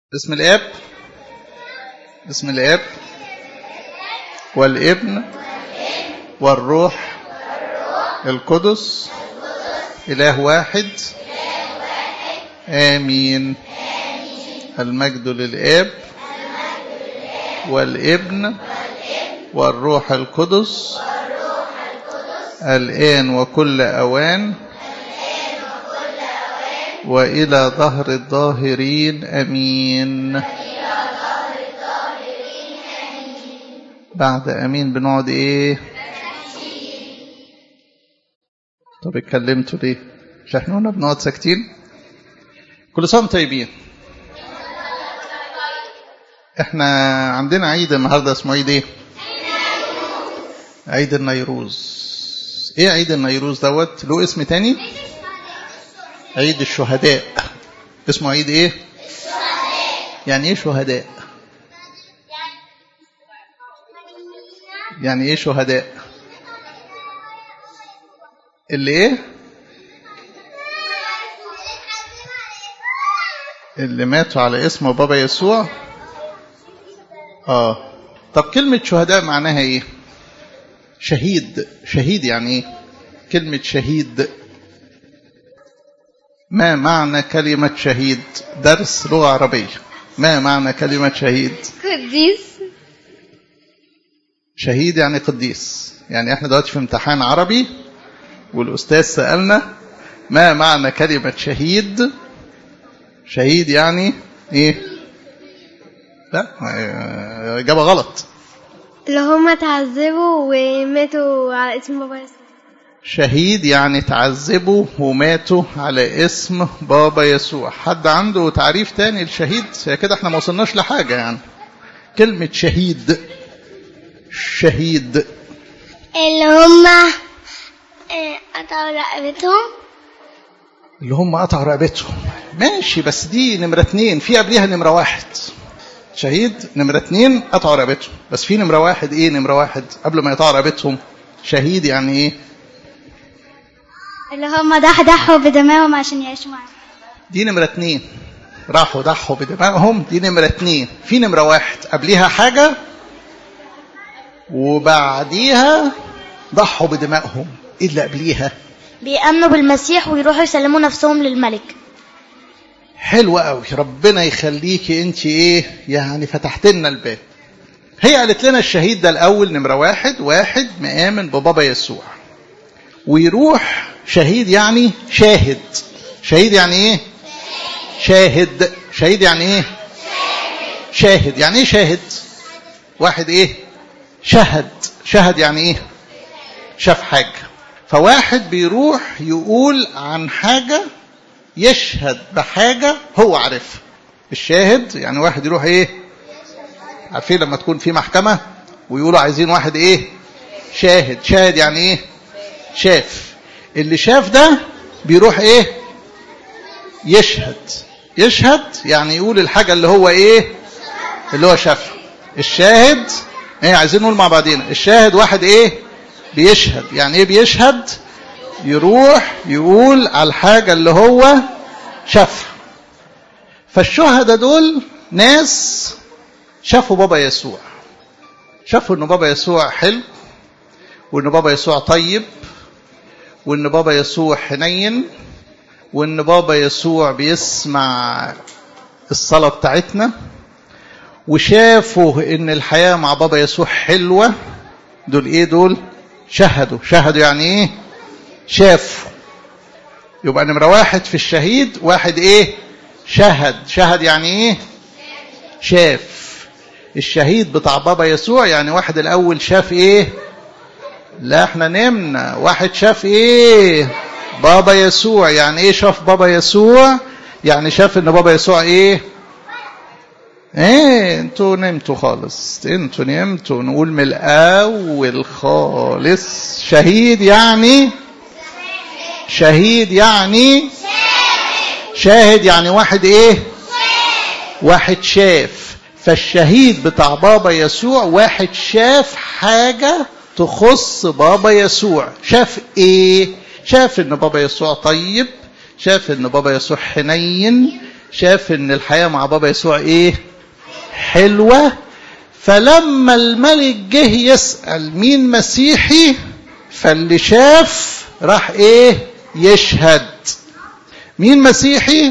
بسم الاب بسم الاب والابن والروح القدس اله واحد امين المجد للاب والابن والروح القدس الان وكل اوان والى ظهر الظاهرين امين بعد امين بنقعد ايه طب اتكلمتوا ليه مش احنا قلنا بنقعد ساكتين كل سنه طيبين احنا عندنا عيد النهارده اسمه عيد ايه عيد النيروز ايه عيد النيروز دوت له اسم تاني عيد الشهداء اسمه عيد ايه يعني ايه شهداء يعني ايه شهداء اللي ايه اللي ماتوا على اسم بابا يسوع اه طب كلمة شهداء معناها ايه شهيد شهيد يعني ايه كلمة شهيد ما معنى كلمة شهيد درس لغة عربية ما معنى كلمة شهيد قديس شهيد يعني قديس يعني احنا دلوقتي في امتحان عربي والأستاذ سألنا ما معنى كلمة شهيد شهيد يعني ايه لا إجابة غلط اللي هم اتعذبوا وماتوا على اسم بابا يسوع شهيد يعني تعذبوا وماتوا على اسم بابا يسوع حد عنده تعريف تاني للشهيد هي كده احنا ما وصلناش لحاجة يعني كلمة شهيد شهيد اللي هم قطعوا رقبتهم اللي هم قطعوا رقبتهم ماشي بس دي نمرة اتنين في قبليها نمرة واحد شهيد نمرة اتنين قطعوا رقبتهم بس في نمرة واحد ايه نمرة واحد قبل ما يقطعوا رقبتهم شهيد يعني ايه اللي هم ضحضحوا بدمائهم عشان يعيشوا معانا دي نمرة اتنين راحوا ضحوا بدمائهم دي نمرة اتنين في نمرة واحد قبليها حاجة وبعديها ضحوا بدمائهم ايه اللي قبليها بيأمنوا بالمسيح ويروحوا يسلموا نفسهم للملك حلوة قوي ربنا يخليكي انت ايه يعني فتحت لنا الباب هي قالت لنا الشهيد ده الاول نمرة واحد واحد مآمن ببابا يسوع ويروح شهيد يعني شاهد شهيد يعني ايه شاهد شهيد يعني ايه شاهد يعني ايه شاهد واحد ايه شهد شهد يعني ايه شاف حاجة فواحد بيروح يقول عن حاجة يشهد بحاجة هو عارفها الشاهد يعني واحد يروح ايه عارفين لما تكون في محكمة ويقولوا عايزين واحد ايه شاهد شاهد يعني ايه شاف اللي شاف ده بيروح ايه يشهد يشهد يعني يقول الحاجة اللي هو ايه اللي هو شافها الشاهد ايه عايزين نقول مع بعضينا الشاهد واحد ايه بيشهد يعني ايه بيشهد يروح يقول على الحاجة اللي هو شافها فالشهداء دول ناس شافوا بابا يسوع شافوا ان بابا يسوع حلو وان بابا يسوع طيب وان بابا يسوع حنين وان بابا يسوع بيسمع الصلاة بتاعتنا وشافوا ان الحياة مع بابا يسوع حلوة دول ايه دول شهدوا شهدوا يعني ايه شافوا يبقى نمرة واحد في الشهيد واحد ايه شهد شهد يعني ايه شاف الشهيد بتاع بابا يسوع يعني واحد الاول شاف ايه لا احنا نمنا واحد شاف ايه بابا يسوع يعني ايه شاف بابا يسوع يعني شاف ان بابا يسوع ايه ايه انتوا نمتوا خالص انتوا نمتوا نقول من الاول خالص شهيد يعني شهيد يعني شاهد يعني واحد ايه واحد شاف فالشهيد بتاع بابا يسوع واحد شاف حاجة تخص بابا يسوع شاف ايه شاف ان بابا يسوع طيب شاف ان بابا يسوع حنين شاف ان الحياة مع بابا يسوع ايه حلوة فلما الملك جه يسأل مين مسيحي فاللي شاف راح ايه يشهد مين مسيحي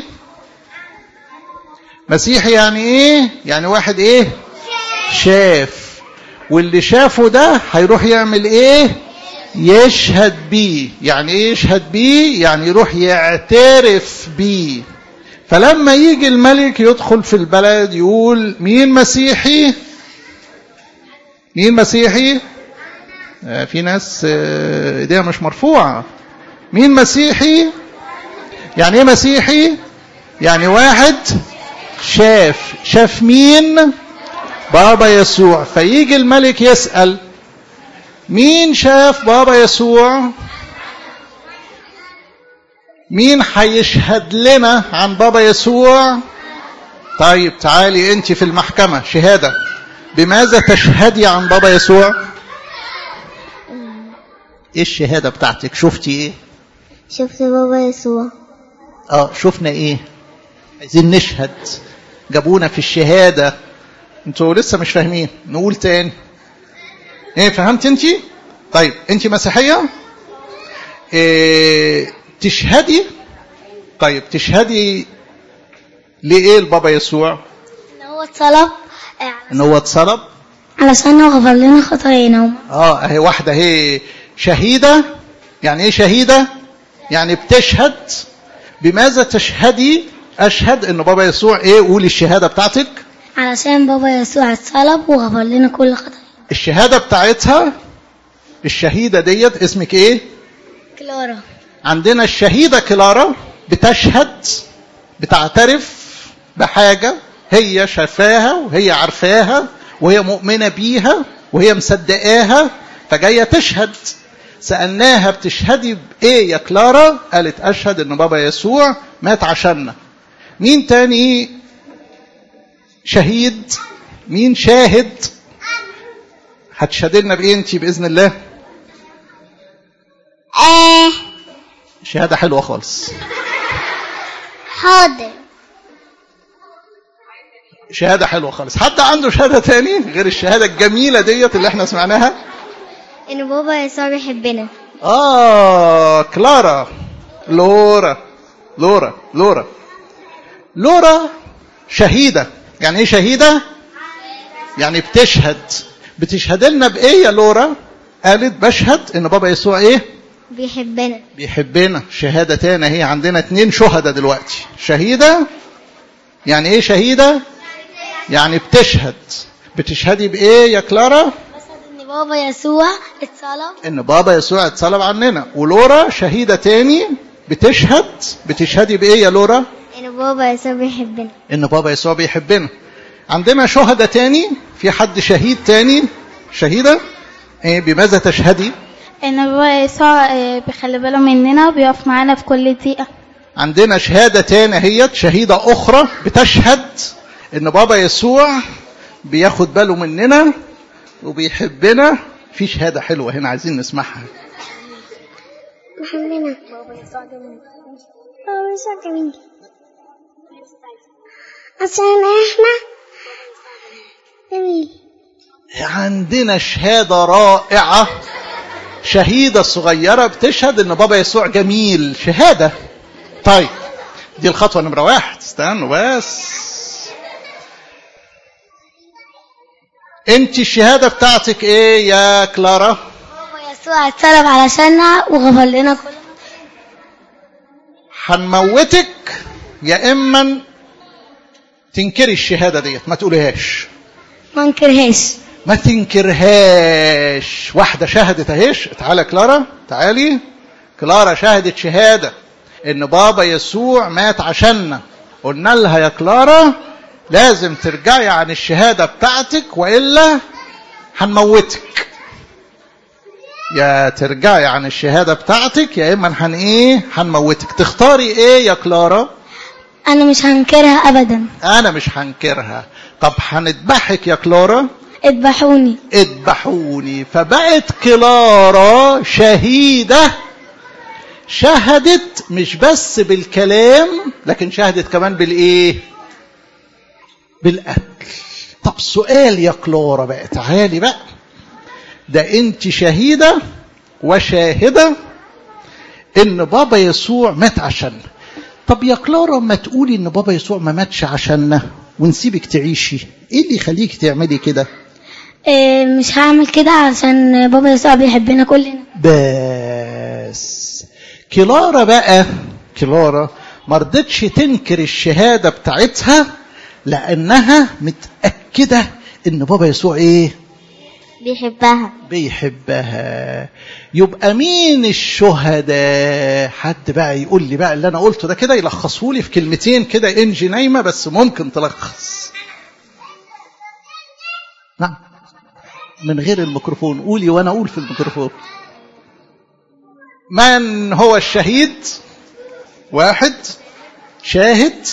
مسيحي يعني ايه يعني واحد ايه شاف واللي شافه ده هيروح يعمل ايه يشهد بيه يعني ايه يشهد بيه يعني يروح يعترف بيه فلما يجي الملك يدخل في البلد يقول مين مسيحي مين مسيحي آه في ناس آه ايديها مش مرفوعة مين مسيحي يعني ايه مسيحي يعني واحد شاف شاف مين بابا يسوع فيجي الملك يسأل مين شاف بابا يسوع مين هيشهد لنا عن بابا يسوع طيب تعالي انت في المحكمة شهادة بماذا تشهدي عن بابا يسوع ايه الشهادة بتاعتك شفتي ايه شفت بابا يسوع اه شفنا ايه عايزين نشهد جابونا في الشهادة انتوا لسه مش فاهمين نقول تاني ايه فهمت انت طيب انت مسيحية إيه تشهدي طيب تشهدي لإيه البابا يسوع ان هو اتصلب ان هو اتصلب علشان هو غفر لنا خطايانا اه اهي واحدة هي شهيدة يعني ايه شهيدة يعني بتشهد بماذا تشهدي اشهد ان بابا يسوع ايه قولي الشهادة بتاعتك علشان بابا يسوع اتصلب وغفر لنا كل خطايانا الشهادة بتاعتها الشهيدة ديت اسمك ايه كلارا عندنا الشهيدة كلارا بتشهد بتعترف بحاجة هي شافاها وهي عارفاها وهي مؤمنة بيها وهي مصدقاها فجاية تشهد سألناها بتشهدي بإيه يا كلارا قالت أشهد إن بابا يسوع مات عشاننا مين تاني شهيد مين شاهد هتشهد لنا بإيه أنت بإذن الله آه شهادة حلوة خالص حاضر شهادة حلوة خالص حد عنده شهادة تاني غير الشهادة الجميلة ديت اللي احنا سمعناها ان بابا يسوع بيحبنا آه كلارا لورا لورا لورا لورا شهيدة يعني ايه شهيدة يعني بتشهد بتشهد لنا بايه يا لورا قالت بشهد ان بابا يسوع ايه بيحبنا بيحبنا شهادة تاني هي عندنا اتنين شهداء دلوقتي شهيدة يعني ايه شهيدة يعني بتشهد بتشهدي بايه يا كلارا ان بابا يسوع اتصلب ان بابا يسوع اتصلب عننا ولورا شهيدة تاني بتشهد بتشهدي بايه يا لورا ان بابا يسوع بيحبنا ان بابا يسوع بيحبنا عندنا شهداء تاني في حد شهيد تاني شهيدة ايه بماذا تشهدي ان بابا يسوع آه، بيخلي باله مننا وبيقف معانا في كل دقيقة عندنا شهادة تاني هي شهيدة أخرى بتشهد إن بابا يسوع بياخد باله مننا وبيحبنا في شهادة حلوة هنا عايزين نسمعها بيحبنا بابا يسوع جميل بابا يسوع جميل عشان احنا جميل عندنا شهادة رائعة شهيدة صغيرة بتشهد إن بابا يسوع جميل شهادة طيب دي الخطوة نمرة واحد استنوا بس انت الشهادة بتاعتك ايه يا كلارا بابا يسوع اتصلب علشاننا وغفر لنا كل هنموتك يا اما تنكري الشهادة ديت ما تقوليهاش ما نكرهاش ما تنكرهاش واحدة شهدت اهيش تعالى كلارا تعالي كلارا شهدت شهادة ان بابا يسوع مات عشاننا قلنا لها يا كلارا لازم ترجعي عن الشهادة بتاعتك وإلا هنموتك يا ترجعي عن الشهادة بتاعتك يا إما هن إيه هنموتك تختاري إيه يا كلارا انا مش هنكرها ابدا أنا مش هنكرها طب هنذبحك يا كلارا اذبحوني اذبحوني فبقت كلارا شهيدة شهدت مش بس بالكلام لكن شهدت كمان بالايه بالاكل طب سؤال يا كلورا بقى تعالي بقى ده انت شهيده وشاهده ان بابا يسوع مات عشاننا طب يا كلارا ما تقولي ان بابا يسوع ما ماتش عشاننا ونسيبك تعيشي ايه اللي يخليك تعملي كده إيه مش هعمل كده عشان بابا يسوع بيحبنا كلنا بس كلارا بقى كلارا ما رضتش تنكر الشهاده بتاعتها لانها متاكده ان بابا يسوع ايه بيحبها بيحبها يبقى مين الشهداء حد بقى يقول لي بقى اللي انا قلته ده كده يلخصه لي في كلمتين كده انجي نايمه بس ممكن تلخص نعم من غير الميكروفون قولي وانا اقول في الميكروفون من هو الشهيد واحد شاهد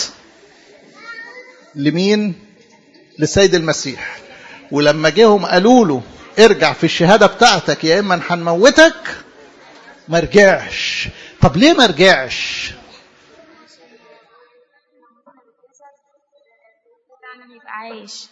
لمين للسيد المسيح ولما جيهم قالوا له ارجع في الشهاده بتاعتك يا اما هنموتك ما رجعش طب ليه ما رجعش عايش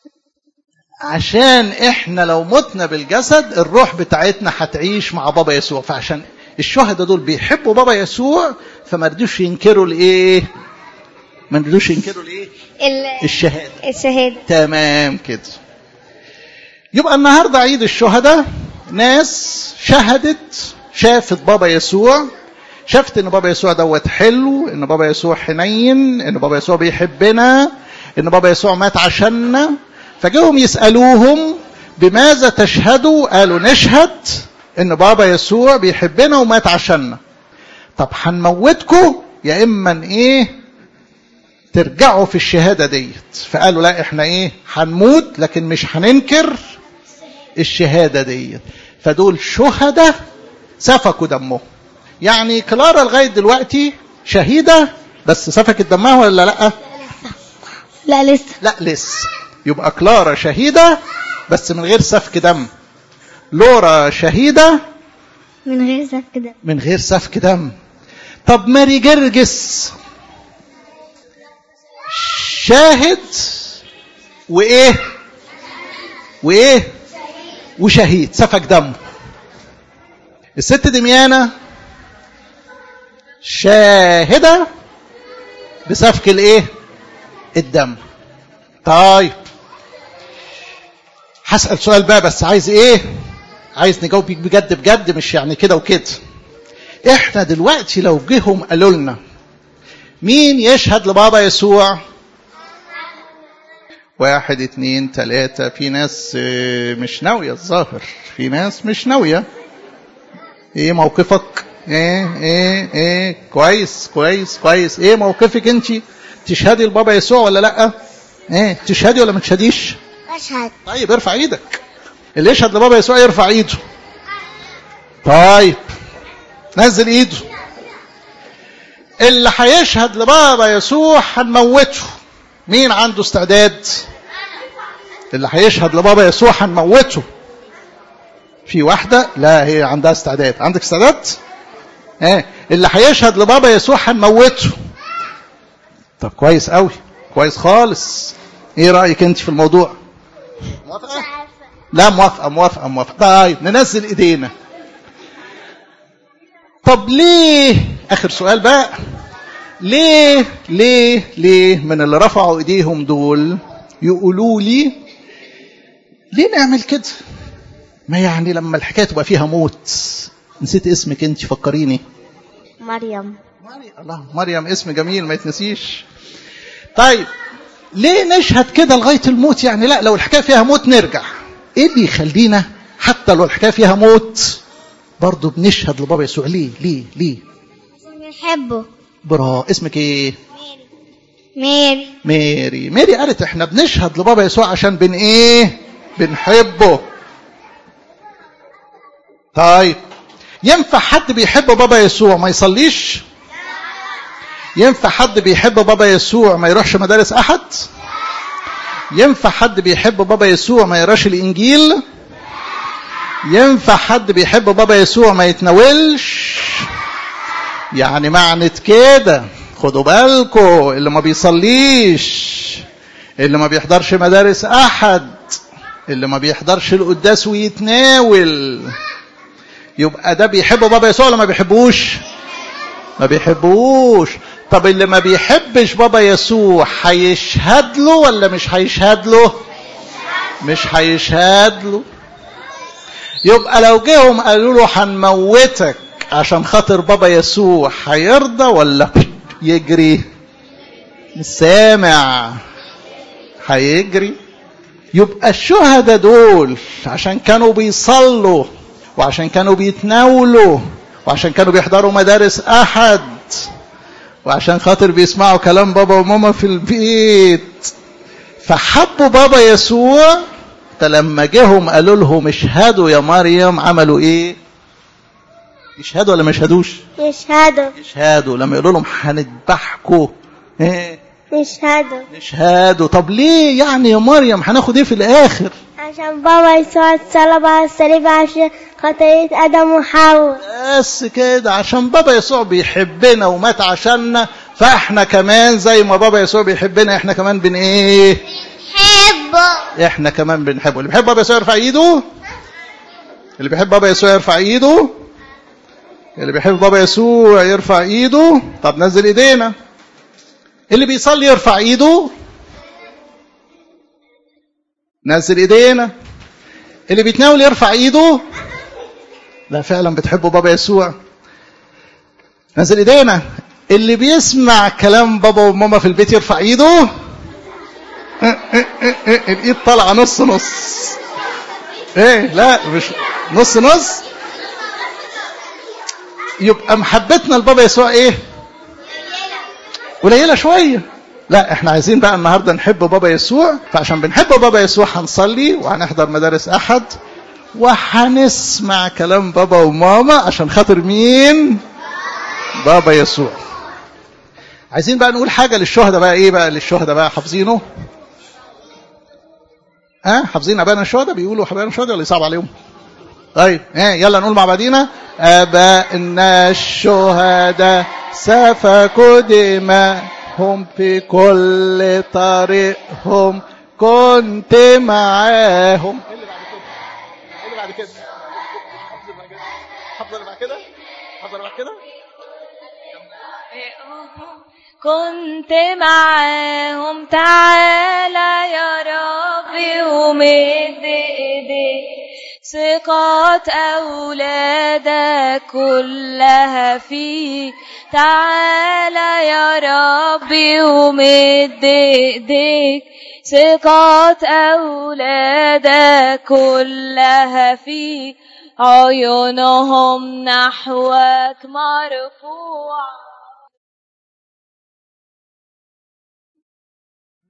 عشان احنا لو متنا بالجسد الروح بتاعتنا هتعيش مع بابا يسوع فعشان الشهداء دول بيحبوا بابا يسوع فما رضوش ينكروا الايه ما رضوش ينكروا الايه الشهاده الشهادة تمام كده يبقى النهارده عيد الشهداء ناس شهدت شافت بابا يسوع شافت ان بابا يسوع دوت حلو ان بابا يسوع حنين ان بابا يسوع بيحبنا ان بابا يسوع مات عشاننا فجاهم يسالوهم بماذا تشهدوا قالوا نشهد ان بابا يسوع بيحبنا ومات عشاننا طب هنموتكم يا اما ايه ترجعوا في الشهاده ديت فقالوا لا احنا ايه هنموت لكن مش هننكر الشهاده ديت فدول شهداء سفكوا دمهم يعني كلارا لغايه دلوقتي شهيده بس سفكت دمها ولا لا لا لسه لا لسه يبقى كلارا شهيده بس من غير سفك دم لورا شهيده من غير سفك ده من غير سفك دم طب ماري جرجس شاهد وايه وايه وشهيد سفك دم الست دميانة شاهدة بسفك الايه الدم طيب هسأل سؤال بقى بس عايز ايه عايز نجاوب بجد بجد مش يعني كده وكده احنا دلوقتي لو جيهم قالوا لنا مين يشهد لبابا يسوع واحد اتنين تلاتة في ناس مش ناوية الظاهر في ناس مش ناوية ايه موقفك ايه ايه ايه كويس كويس كويس ايه موقفك انت تشهدي لبابا يسوع ولا لا ايه تشهدي ولا ما تشهديش أشهد طيب ارفع ايدك اللي يشهد لبابا يسوع يرفع ايده طيب نزل ايده اللي هيشهد لبابا يسوع هنموته مين عنده استعداد اللي هيشهد لبابا يسوع هنموته في واحدة لا هي عندها استعداد عندك استعداد ايه اللي هيشهد لبابا يسوع هنموته طب كويس قوي كويس خالص ايه رأيك انت في الموضوع موافقة لا موافقة موافقة موافقة طيب ننزل ايدينا طب ليه اخر سؤال بقى ليه ليه ليه من اللي رفعوا ايديهم دول يقولوا لي ليه نعمل كده ما يعني لما الحكايه تبقى فيها موت نسيت اسمك انت فكريني مريم مريم الله مريم اسم جميل ما يتنسيش طيب ليه نشهد كده لغايه الموت يعني لا لو الحكايه فيها موت نرجع ايه اللي يخلينا حتى لو الحكايه فيها موت برضه بنشهد لبابا يسوع ليه ليه ليه بنحبه برا اسمك ايه ميري ميري ميري قالت احنا بنشهد لبابا يسوع عشان بن ايه بنحبه طيب ينفع حد بيحب بابا يسوع ما يصليش ينفع حد بيحب بابا يسوع ما يروحش مدارس احد ينفع حد بيحب بابا يسوع ما يقراش الانجيل ينفع حد بيحب بابا يسوع ما يتناولش يعني معنى كده خدوا بالكم اللي ما بيصليش اللي ما بيحضرش مدارس احد اللي ما بيحضرش القداس ويتناول يبقى ده بيحب بابا يسوع ولا ما بيحبوش ما بيحبوش طب اللي ما بيحبش بابا يسوع هيشهد له ولا مش هيشهد له مش هيشهد له يبقى لو جيهم قالوا له هنموتك عشان خاطر بابا يسوع هيرضى ولا يجري مش سامع هيجري يبقى الشهداء دول عشان كانوا بيصلوا وعشان كانوا بيتناولوا وعشان كانوا بيحضروا مدارس احد وعشان خاطر بيسمعوا كلام بابا وماما في البيت فحبوا بابا يسوع فلما جيهم قالوا لهم اشهدوا يا مريم عملوا ايه يشهدوا ولا ما يشهدوش يشهدوا يشهدوا لما يقولوا لهم هنذبحكوا ايه يشهدوا يشهدوا طب ليه يعني يا مريم هناخد ايه في الاخر عشان بابا يسوع اتصلب على الصليب عشان خطية آدم وحواء بس كده عشان بابا يسوع بيحبنا ومات عشاننا فاحنا كمان زي ما بابا يسوع بيحبنا احنا كمان بن ايه حبه احنا كمان بنحبه اللي بيحب بابا يسوع يرفع ايده اللي بيحب بابا يسوع يرفع ايده اللي بيحب بابا يسوع يرفع ايده طب نزل ايدينا اللي بيصلي يرفع ايده نزل ايدينا اللي بيتناول يرفع ايده لا فعلا بتحبوا بابا يسوع نزل ايدينا اللي بيسمع كلام بابا وماما في البيت يرفع ايده الايد طالعه نص نص ايه لا مش نص نص يبقى محبتنا لبابا يسوع ايه قليله شويه لا احنا عايزين بقى النهارده نحب بابا يسوع فعشان بنحب بابا يسوع هنصلي وهنحضر مدارس احد وهنسمع كلام بابا وماما عشان خاطر مين بابا يسوع عايزين بقى نقول حاجه للشهداء بقى ايه بقى للشهداء بقى حافظينه ها أه؟ حافظين ابانا الشهداء بيقولوا حبايبنا الشهداء ولا يصعب عليهم طيب ها يلا نقول مع بعضينا ابائنا الشهداء سفكوا دماءهم في كل طريقهم كنت معاهم ايه اللي بعد كده؟ ايه اللي بعد كده؟ حافظ اللي بعد كده؟ حافظ اللي بعد كده؟ كنت معاهم تعالى يا ربي ومد ايديك ثقات أولادك كلها فيك تعالى يا ربي ومد ايديك ثقات أولادك كلها فيك عيونهم نحوك مرفوعة